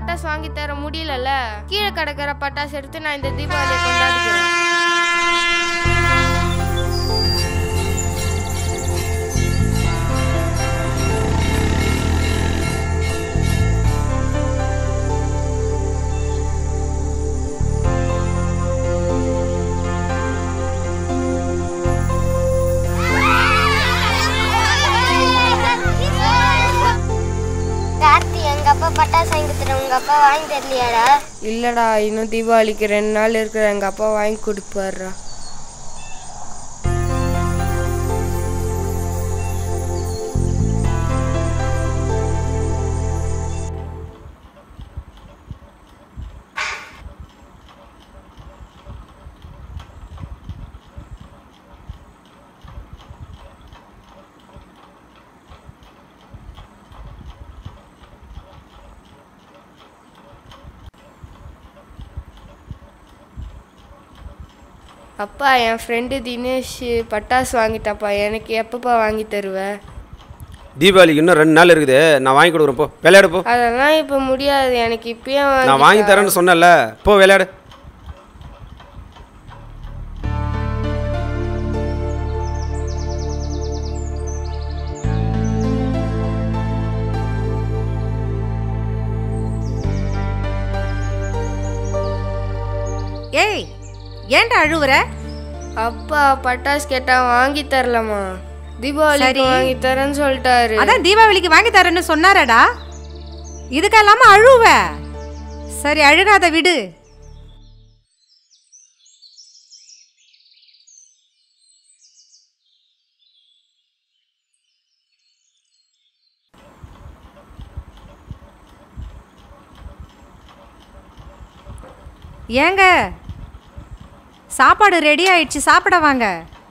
பட்டாசு வாங்கி தர முடியலல்ல கீழே கிடக்கிற பட்டாசு எடுத்து நான் இந்த தீபாவளியை கொண்டாடிக்கிறேன் கார்த்தி எங்க அப்பா பட்டாசு வாங்கி தரேன் உங்க அப்பா வாங்கி தரலையாடா இல்லடா இன்னும் தீபாவளிக்கு ரெண்டு நாள் இருக்கிற எங்க அப்பா வாங்கி கொடுப்பாருடா அப்பா என் ஃப்ரெண்டு தினேஷ் பட்டாசு வாங்கிட்டாப்பா எனக்கு எப்பப்பா வாங்கி தருவ தீபாவளிக்கு இன்னும் ரெண்டு நாள் இருக்குது நான் வாங்கி கொடுக்குறேன் போ விளையாடு போ அதெல்லாம் இப்போ முடியாது எனக்கு இப்பயே நான் வாங்கி தா. தரேன்னு சொன்னேன்ல போ விளையாடு ஏய் ஏன்டா அழுவுற அப்பா பட்டாசு கேட்டா வாங்கி தரலமா தீபாவளிக்கு சரி. வாங்கி தரேன்னு சொல்லிட்டாரு அதான் தீபாவளிக்கு வாங்கி தரேன்னு சொன்னாரடா இதுக்கெல்லாம அழுவ சரி அழுகாத விடு ஏங்க சாப்பாடு ரெடி ஆயிடுச்சு சாப்பிட வாங்க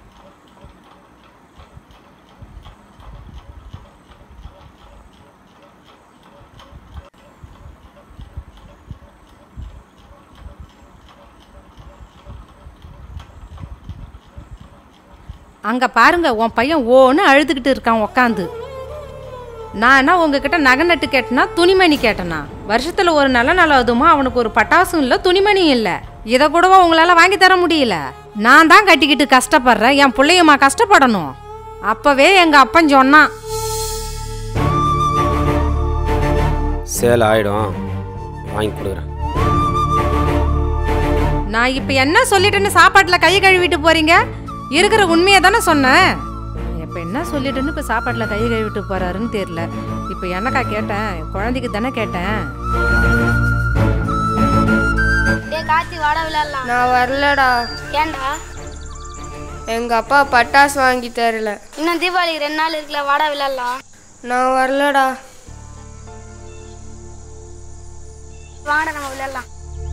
அங்க பாருங்க உன் பையன் ஓன்னு அழுதுகிட்டு இருக்கான் உக்காந்து நான் என்ன உங்ககிட்ட நகை நட்டு கேட்டனா துணிமணி கேட்டனா வருஷத்துல ஒரு நல்ல நாள் அதுமா அவனுக்கு ஒரு பட்டாசும் இல்லை துணிமணியும் இல்லை இதை கூடவா உங்களால வாங்கி தர முடியல நான் தான் கட்டிக்கிட்டு கஷ்டப்படுறேன் என் பிள்ளையம்மா கஷ்டப்படணும் அப்பவே எங்க அப்பன் சொன்னான் சேல் ஆயிடும் வாங்கி கொடுக்குறேன் நான் இப்ப என்ன சொல்லிட்டேன்னு சாப்பாட்டுல கை கழுவிட்டு போறீங்க இருக்கிற உண்மையை தானே சொன்னேன் இப்ப என்ன சொல்லிட்டேன்னு இப்ப சாப்பாட்டுல கை கழுவிட்டு போறாருன்னு தெரியல இப்ப என்னக்கா கேட்டேன் குழந்தைக்கு தானே கேட்டேன் டேய் கார்த்தி வாடா விளையாடலாம் நான் வரலடா ஏன்டா எங்க அப்பா பட்டாசு வாங்கி தரல இன்னும் தீபாவளிக்கு ரெண்டு நாள் இருக்குல்ல வாடா விளையாடலாம் நான் வரலடா வாடா நம்ம விளையாடலாம்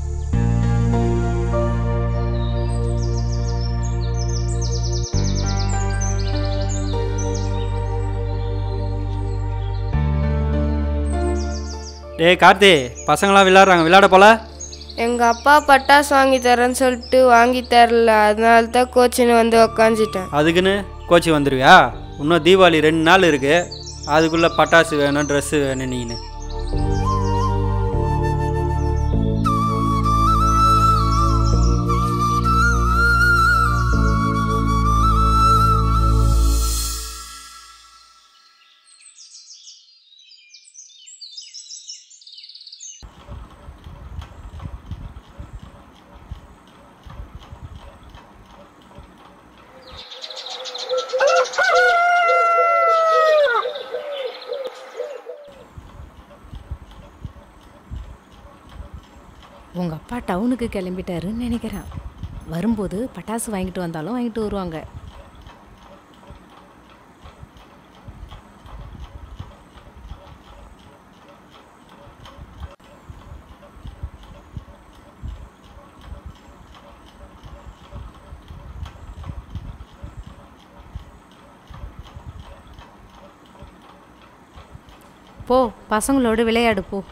டேய் கார்த்தி பசங்களாம் விளையாடுறாங்க விளையாட போல எங்க அப்பா பட்டாசு வாங்கி தரேன்னு சொல்லிட்டு வாங்கி தரல அதனால தான் கோச்சின்னு வந்து உக்காந்துட்டேன் அதுக்குன்னு கோச்சி வந்துடுவியா இன்னும் தீபாவளி ரெண்டு நாள் இருக்கு அதுக்குள்ளே பட்டாசு வேணும் ட்ரெஸ்ஸு வேணும் நீனு உங்க அப்பா டவுனுக்கு கிளம்பிட்டாருன்னு நினைக்கிறேன் வரும்போது பட்டாசு வாங்கிட்டு வந்தாலும் வாங்கிட்டு வருவாங்க போ பசங்களோடு விளையாடு போ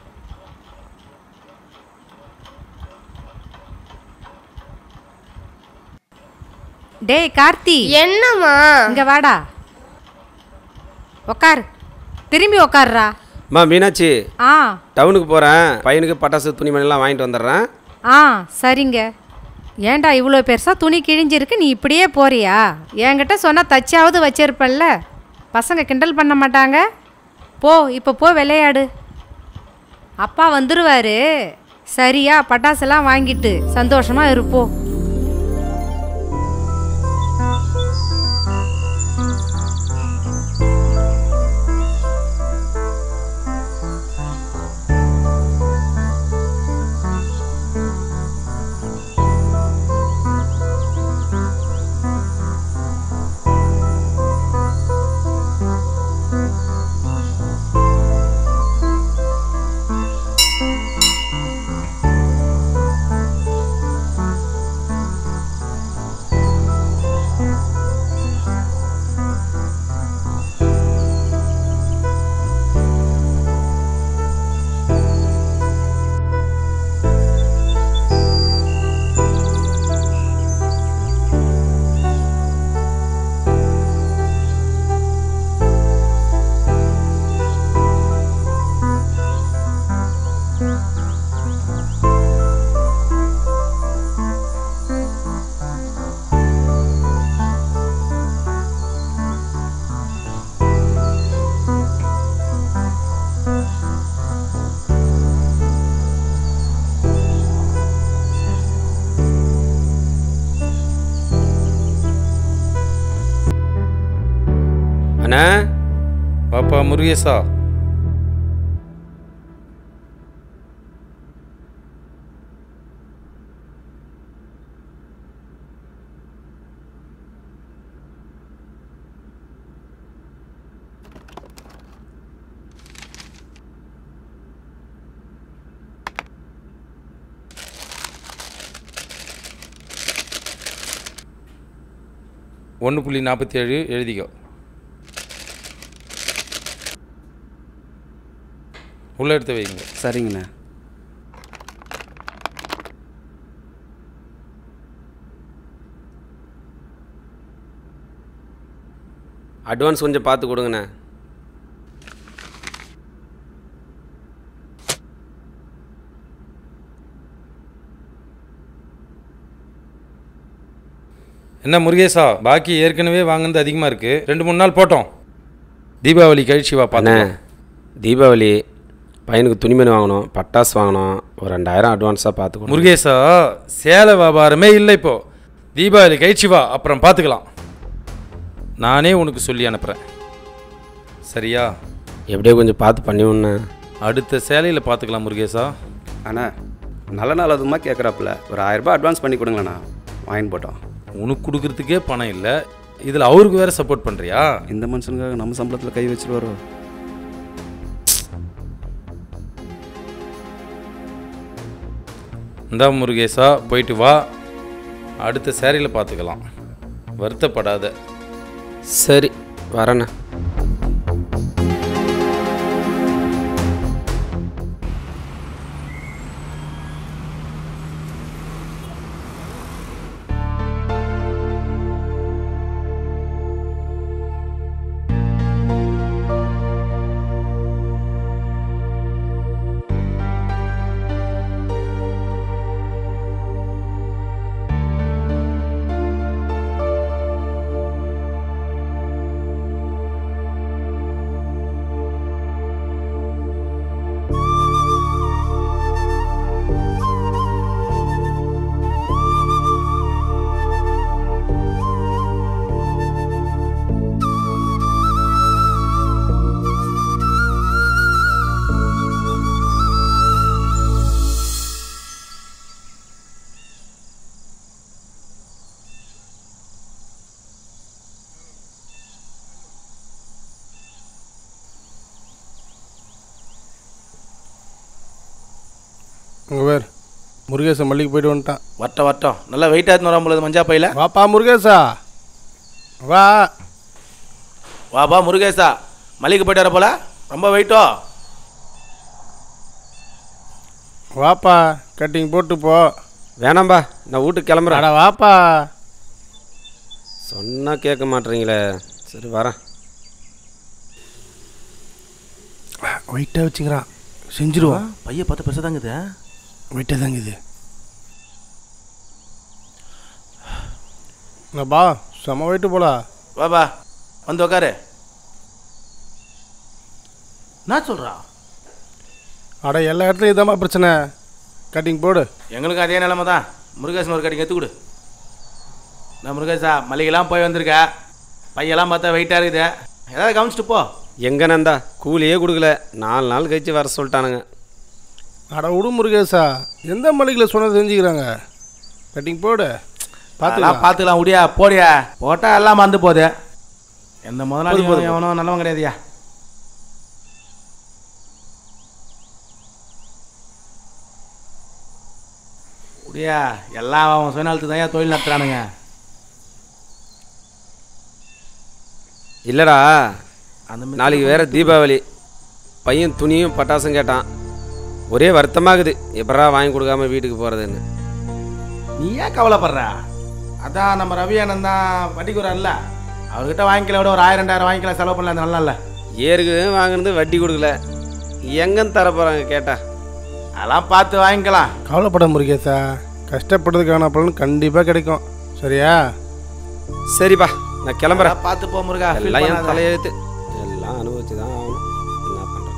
டேய் கார்த்தி என்னம்மா இங்க வாடா உக்கார் திரும்பி உக்காருடா அம்மா மீனாட்சி ஆ டவுனுக்கு போகிறேன் பையனுக்கு பட்டாசு துணிமணிலாம் வாங்கிட்டு வந்துடுறேன் ஆ சரிங்க ஏன்டா இவ்வளோ பெருசாக துணி கிழிஞ்சிருக்கு நீ இப்படியே போறியா என்கிட்ட சொன்னால் தச்சாவது வச்சிருப்பல்ல பசங்க கிண்டல் பண்ண மாட்டாங்க போ இப்போ போ விளையாடு அப்பா வந்துருவாரு சரியா பட்டாசெல்லாம் வாங்கிட்டு சந்தோஷமா இருப்போம் அண்ணா பாப்பா முருகேசா ஒன்று புள்ளி நாற்பத்தி ஏழு எழுதிக்கோ உள்ள எடுத்து வைங்க சரிங்கண்ணா அட்வான்ஸ் கொஞ்சம் பார்த்து கொடுங்கண்ணே என்ன முருகேசா பாக்கி ஏற்கனவே வாங்கினது அதிகமாக இருக்கு ரெண்டு மூணு நாள் போட்டோம் தீபாவளி கழிச்சு வா அண்ணே பார்த்தேன் தீபாவளி பையனுக்கு துணிமணி வாங்கணும் பட்டாசு வாங்கணும் ஒரு ரெண்டாயிரம் அட்வான்ஸாக பார்த்து கொடுங்க முருகேசா சேலை வியாபாரமே இல்லை இப்போ தீபாவளி கழிச்சு வா அப்புறம் பார்த்துக்கலாம் நானே உனக்கு சொல்லி அனுப்புகிறேன் சரியா எப்படியோ கொஞ்சம் பார்த்து பண்ணி விடண்ணே அடுத்த சேலையில் பார்த்துக்கலாம் முருகேசா அண்ணா நல்ல நாள் அதுமா கேட்குறாப்புல ஒரு ஆயிரரூபா அட்வான்ஸ் பண்ணி கொடுங்களேண்ணா வாங்கி போட்டோம் உனக்கு கொடுக்கறதுக்கே பணம் இல்லை இதில் அவருக்கு வேற சப்போர்ட் பண்ணுறியா இந்த மனுஷனுக்காக நம்ம சம்பளத்தில் கை வச்சுருவாரோ இந்தா முருகேசா போயிட்டு வா அடுத்த சேரீயில் பார்த்துக்கலாம் வருத்தப்படாத சரி வரேண்ணே உங்க பேர் முருகேசன் மல்லிகை போயிட்டு வந்துட்டான் வட்டம் வட்டம் நல்லா வெயிட்டாக எடுத்துன்னு வராமல் மஞ்சா பையில வாப்பா முருகேசா வா வாப்பா முருகேசா மல்லிகை போயிட்டு வர போல ரொம்ப வெயிட்டோ வாப்பா கட்டிங் போட்டு போ வேணாம்பா நான் வீட்டுக்கு கிளம்புறேன் அட வாப்பா சொன்னால் கேட்க மாட்டீங்களே சரி வரேன் வெயிட்டாக வச்சுக்கிறான் செஞ்சிருவான் பையன் பார்த்து பெருசாக தாங்குது வெயிட்டாக தாங்க இது பா செம வெயிட்டு போலா வாபா வந்து உக்காரு என்ன சொல்கிறா அட எல்லா இடத்துலையும் இதாம்மா பிரச்சனை கட்டிங் போடு எங்களுக்கு அதே நிலமை தான் முருகேசன் ஒரு கடைக்கு எடுத்து கொடு நான் முருகேசா மளிகைலாம் போய் வந்திருக்க பையெல்லாம் பார்த்தா வெயிட்டாக இருக்குது ஏதாவது கவனிச்சிட்டு போ எங்கே நந்தா கூலியே கொடுக்கல நாலு நாள் கழிச்சு வர சொல்லிட்டானுங்க அட விடு முருகேசா எந்த மளிகையில் சொன்னது செஞ்சுக்கிறாங்க கட்டிங் போடு அதெல்லாம் பார்த்துக்கலாம் பார்த்துக்கலாம் முடியா போடியா போட்டால் எல்லாம் மறந்து போகுது எந்த முதலாளி எவனோ நல்லவன் கிடையாதுயா முடியா எல்லாம் அவன் சுயநலத்துக்கு தான் தொழில் நடத்துறானுங்க இல்லைடா அந்த மாதிரி நாளைக்கு வேற தீபாவளி பையன் துணியும் பட்டாசும் கேட்டான் ஒரே வருத்தமாகுது எப்படா வாங்கி கொடுக்காம வீட்டுக்கு போகிறதுன்னு நீ ஏன் கவலைப்படுற அதான் நம்ம ரவி அண்ணன் தான் வட்டிக்கு வரான்ல அவர்கிட்ட வாங்கிக்கல விட ஒரு ஆயிரம் ரெண்டாயிரம் வாங்கிக்கலாம் செலவு பண்ணல நல்லா இல்லை ஏற்கனவே வாங்கினது வட்டி கொடுக்கல எங்கன்னு தர போகிறாங்க கேட்டா அதெல்லாம் பார்த்து வாங்கிக்கலாம் கவலைப்பட முருகேசா கஷ்டப்படுறதுக்கான பலன் கண்டிப்பாக கிடைக்கும் சரியா சரிப்பா நான் கிளம்புறேன் அதெல்லாம் பார்த்து போ முருகா feel எல்லாம் என் பண்ணாத. தலையெழுத்து எல்லாம் அனுபவிச்சு தான் ஆகணும் என்ன பண்ணுறது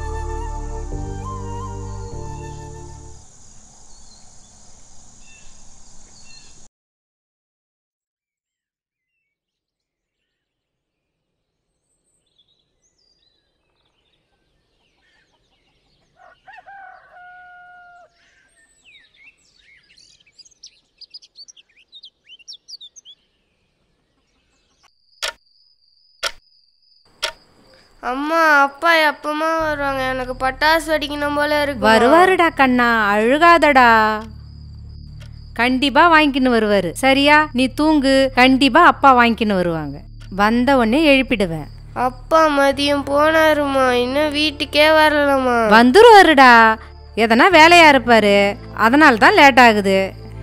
அம்மா அப்பா எப்பமா வருவாங்க எனக்கு பட்டாசு வெடிக்கணும் போல இருக்கு வருவாருடா கண்ணா அழுகாதடா கண்டிப்பா வாங்கிக்கின்னு வருவாரு சரியா நீ தூங்கு கண்டிப்பா அப்பா வாங்கிக்கின்னு வருவாங்க வந்த உடனே எழுப்பிடுவேன் அப்பா மதியம் போனாருமா இன்னும் வீட்டுக்கே வரலம்மா வந்துருவாருடா எதனா வேலையா இருப்பாரு அதனால தான் லேட் ஆகுது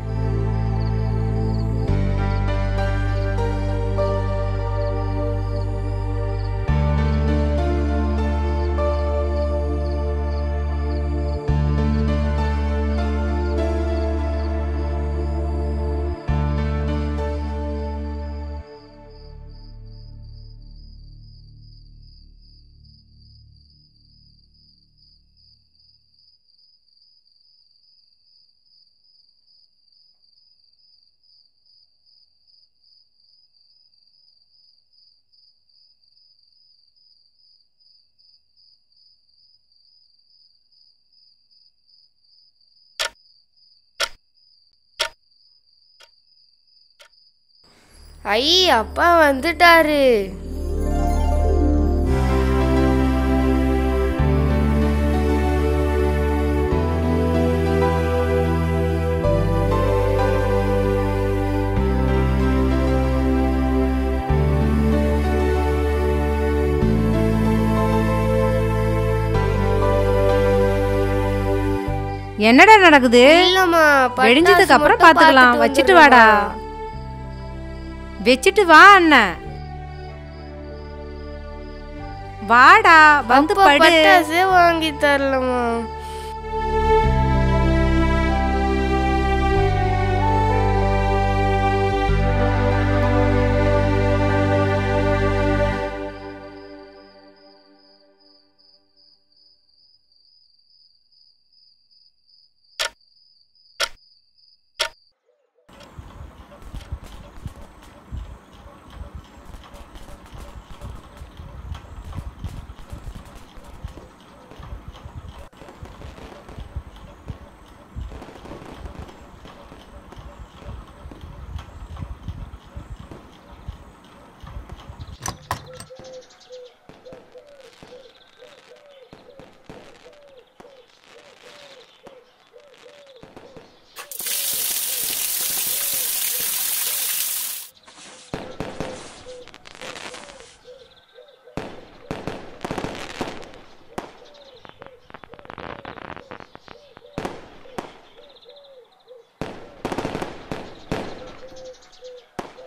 ஐ அப்பா வந்துட்டாரு என்னடா நடக்குது இல்லம்மா பட்டாசு வெடிஞ்சதுக்கு அப்புறம் மட்டும் பாத்துக்கலாம் பார்த்துட்டு வச்சுட்டு வாடா வந்துடுறேம்மா. வச்சுட்டு வா அண்ணன் வாடா வந்து அப்பா படு பட்டாசே வாங்கி தரலம்மா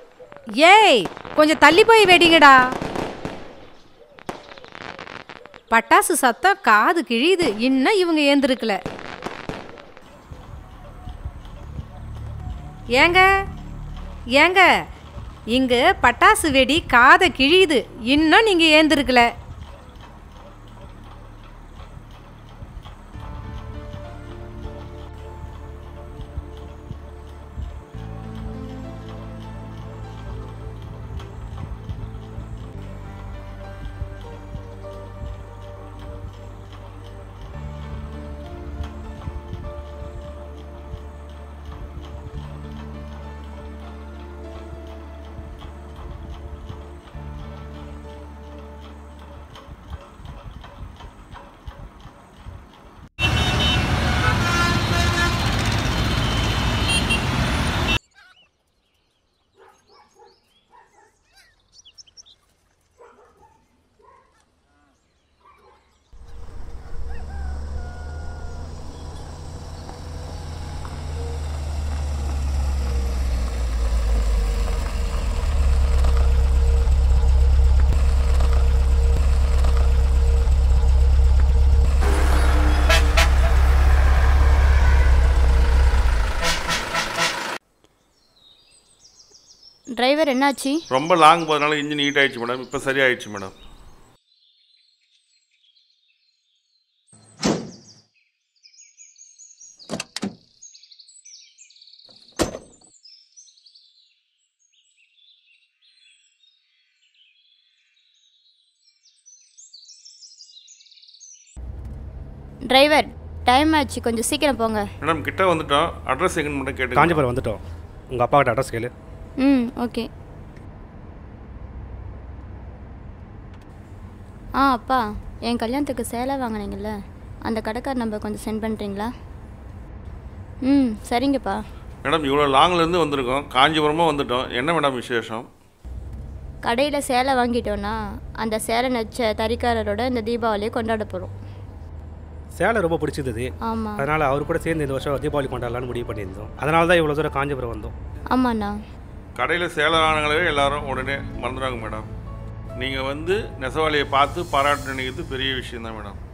ஏய் கொஞ்சம் தள்ளி போய் வெடிங்கடா பட்டாசு சத்தம் காது கிழியுது இன்னும் இவங்க ஏந்திருக்கல ஏங்க ஏங்க இங்க பட்டாசு வெடி காதை கிழியுது இன்னும் நீங்க ஏந்திருக்கல டிரைவர் என்னாச்சு ரொம்ப லாங் போகிறதுனால இன்ஜின் ஹீட் ஆயிடுச்சு மேடம் இப்போ சரியாயிடுச்சு மேடம் டிரைவர் டைம் ஆச்சு கொஞ்சம் சீக்கிரம் போங்க மேடம் கிட்ட வந்துட்டோம் அட்ரஸ் எங்கன்னு மட்டும் கேட்டு காஞ்சிபுரம் வந்துட்டோம் உங்கள் அப்பா கிட்ட அட்ரஸ் கேளு ம் ஓகே ஆ அப்பா என் கல்யாணத்துக்கு சேலை வாங்கினீங்கல்ல அந்த கடைக்கார் நம்பர் கொஞ்சம் சென்ட் பண்ணுறீங்களா ம் சரிங்கப்பா மேடம் இவ்வளோ லாங்லேருந்து வந்திருக்கோம் காஞ்சிபுரமும் வந்துட்டோம் என்ன மேடம் விசேஷம் கடையில் சேலை வாங்கிட்டோன்னா அந்த சேலை நச்ச தறிக்காரரோட இந்த தீபாவளியை கொண்டாட போகிறோம் சேலை ரொம்ப பிடிச்சிருந்தது ஆமாம் அதனால் அவர் கூட சேர்ந்து இந்த வருஷம் தீபாவளி கொண்டாடலாம்னு முடிவு பண்ணியிருந்தோம் அதனால தான் இவ்வளோ தூரம் காஞ்சிபுரம் வந்தோம் ஆமாண்ணா கடையில் சேலானங்களவே எல்லாரும் உடனே மறந்துடுவாங்க மேடம் நீங்கள் வந்து நெசவாளியை பார்த்து பாராட்டு நினைக்கிறது பெரிய விஷயம் தான் மேடம்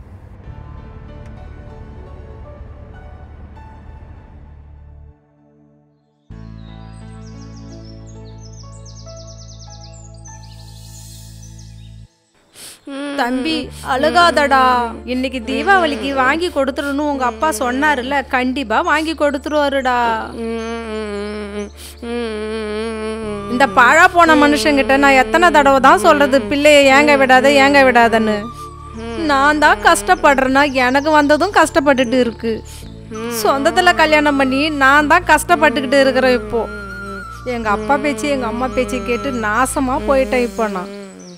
தம்பி அழுகாதடா இன்னைக்கு தீபாவளிக்கு வாங்கி கொடுத்துடணும் உங்க அப்பா சொன்னாருல்ல கண்டிப்பா வாங்கி கொடுத்துருவாருடா இந்த பாழா போன மனுஷங்கிட்ட நான் எத்தனை தடவை தான் சொல்றது பிள்ளைய ஏங்க விடாத ஏங்க விடாதன்னு நான் தான் கஷ்டப்படுறேன்னா எனக்கு வந்ததும் கஷ்டப்பட்டுட்டு இருக்கு சொந்தத்துல கல்யாணம் பண்ணி நான் தான் கஷ்டப்பட்டுக்கிட்டு இருக்கிறேன் இப்போ எங்க அப்பா பேச்சு எங்க அம்மா பேச்சு கேட்டு நாசமா போயிட்டேன் இப்போ நான்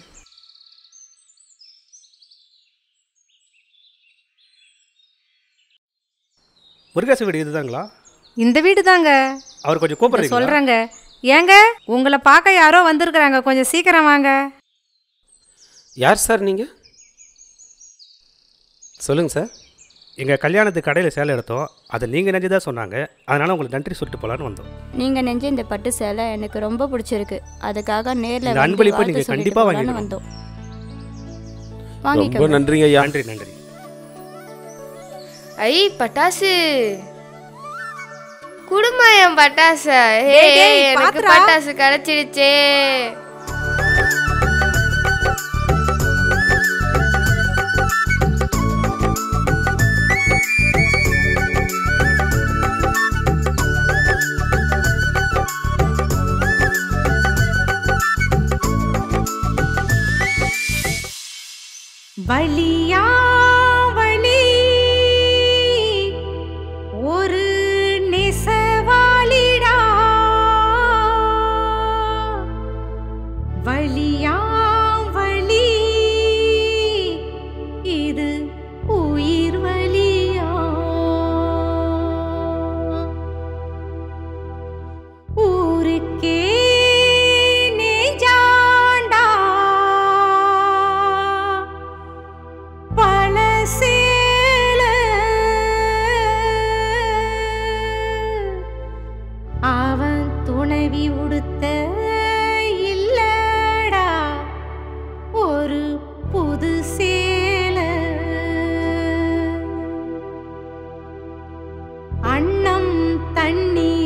முருகேச வீடு இதுதாங்களா இந்த வீடு தாங்க அவர் கொஞ்சம் கூப்பிடுறீங்களா சொல்றேங்க ஏங்க உங்களை பார்க்க யாரோ வந்திருக்கிறாங்க கொஞ்சம் சீக்கிரம் வாங்க யார் சார் நீங்கள் சொல்லுங்கள் சார் எங்கள் கல்யாணத்துக்கு கடையில் சேலை எடுத்தோம் அதை நீங்கள் நெஞ்சு தான் சொன்னாங்க அதனால் உங்களுக்கு நன்றி சொல்லிட்டு போகலான்னு வந்தோம் நீங்கள் நெஞ்ச இந்த பட்டு சேலை எனக்கு ரொம்ப பிடிச்சிருக்கு அதுக்காக நேரில் இந்த அன்பளிப்பை நீங்க கண்டிப்பா வாங்கிடணும். வந்தோம் ரொம்ப வாங்கிக்கோங்க நன்றிங்க ஐயா நன்றி நன்றி ஐ பட்டாசு குடுமா என் பட்டாச ஹே டேய், டேய், எனக்கு பாத்துடா. பட்டாசு கிடைச்சிடுச்சே வலியா வலி ஒரு நெசவாளிடா வலியா வலி இது உயிர் வலியா ஊருக்கே நெஞ்சாண்டா பல சேல அவன் துணைவி உடுத்த இல்லடா ஒரு புது சேலை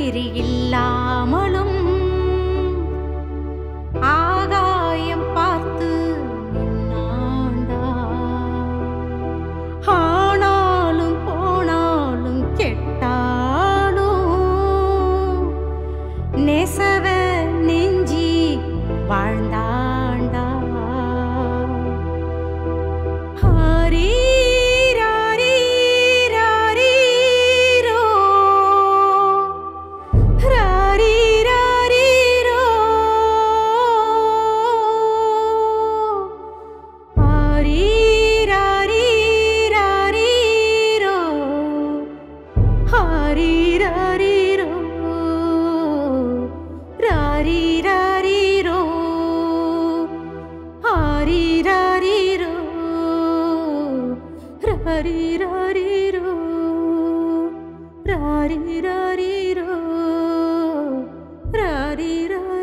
நெறி இல்லாமலும் ஆகாயம் பார்த்து நின்னாண்டா ஆனாலும் போனாலும் கெட்டாலும் நெசவ நெஞ்சி வாழ்ந்தாண்டா ஹரீரரீரரீரோ. ரரீரரீரோ. ஹரீரரீரரீரோ. ஹரீரரீரோ. ரரீரரீரோ. ஹரீரரீரோ. ரரீரரீரோ. ரரீரரீரோ. ரரீரரீரோ.